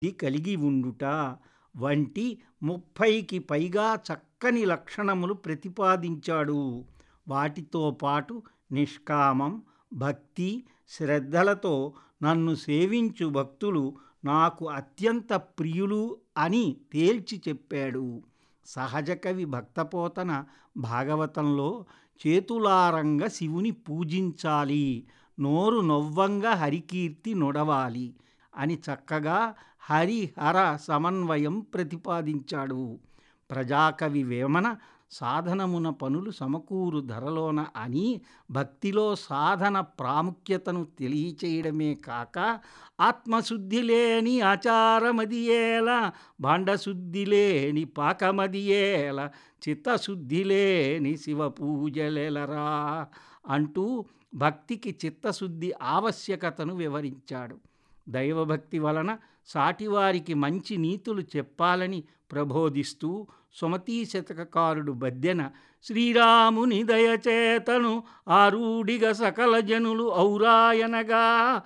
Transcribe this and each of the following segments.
ఇది కలిగి ఉండుట వంటి ముప్పైకి పైగా చక్కని లక్షణములు ప్రతిపాదించాడు వాటితో పాటు నిష్కామం భక్తి శ్రద్ధలతో నన్ను సేవించు భక్తులు నాకు అత్యంత ప్రియులు అని తేల్చి చెప్పాడు సహజ కవి భక్తపోతన భాగవతంలో చేతులారంగ శివుని పూజించాలి నోరు నొవ్వంగా హరికీర్తి నొడవాలి అని చక్కగా హరిహర సమన్వయం ప్రతిపాదించాడు ప్రజాకవి వేమన సాధనమున పనులు సమకూరు ధరలోన అని భక్తిలో సాధన ప్రాముఖ్యతను తెలియచేయడమే కాక ఆత్మశుద్ధి లేని ఆచారమదియేల భాండశుద్ధి లేని పాకమదియేల చిత్తశుద్ధి లేని శివ పూజలెలరా అంటూ భక్తికి చిత్తశుద్ధి ఆవశ్యకతను వివరించాడు దైవభక్తి వలన సాటివారికి మంచి నీతులు చెప్పాలని ప్రబోధిస్తూ సుమతీ శతకకారుడు బద్దెన శ్రీరాముని దయచేతను ఆరూఢిగ సకల జనులు ఔరాయనగా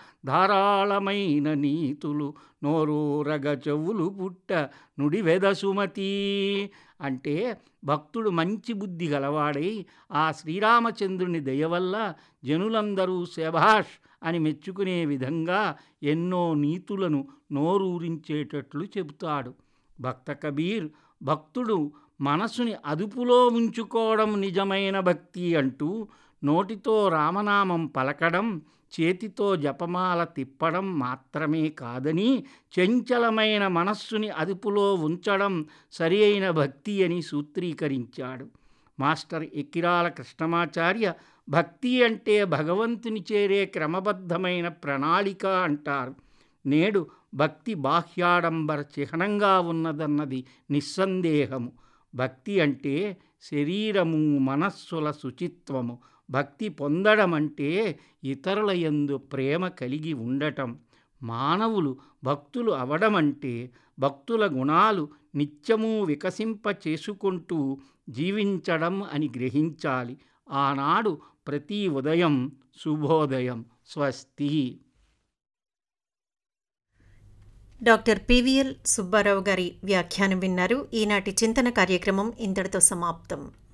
ధారాళమైన నీతులు నోరూరగ చెవులు పుట్ట నుడివెద సుమతి అంటే భక్తుడు మంచి బుద్ధి గలవాడై ఆ శ్రీరామచంద్రుని దయ వల్ల జనులందరూ శభాష్ అని మెచ్చుకునే విధంగా ఎన్నో నీతులను నోరూరించేటట్లు చెబుతాడు భక్త కబీర్ భక్తుడు మనసుని అదుపులో ఉంచుకోవడం నిజమైన భక్తి అంటూ నోటితో రామనామం పలకడం చేతితో జపమాల తిప్పడం మాత్రమే కాదని చంచలమైన మనస్సుని అదుపులో ఉంచడం సరి అయిన భక్తి అని సూత్రీకరించాడు మాస్టర్ ఎక్కిరాల కృష్ణమాచార్య భక్తి అంటే భగవంతుని చేరే క్రమబద్ధమైన ప్రణాళిక అంటారు నేడు భక్తి బాహ్యాడంబర చిహ్నంగా ఉన్నదన్నది నిస్సందేహము భక్తి అంటే శరీరము మనస్సుల శుచిత్వము భక్తి పొందడం అంటే ఇతరుల యందు ప్రేమ కలిగి ఉండటం మానవులు భక్తులు అవడమంటే భక్తుల గుణాలు నిత్యము వికసింప చేసుకుంటూ జీవించడం అని గ్రహించాలి ఆనాడు ప్రతి ఉదయం శుభోదయం స్వస్తి డాక్టర్ పివిఎల్ సుబ్బారావు గారి వ్యాఖ్యానం విన్నారు ఈనాటి చింతన కార్యక్రమం ఇంతటితో సమాప్తం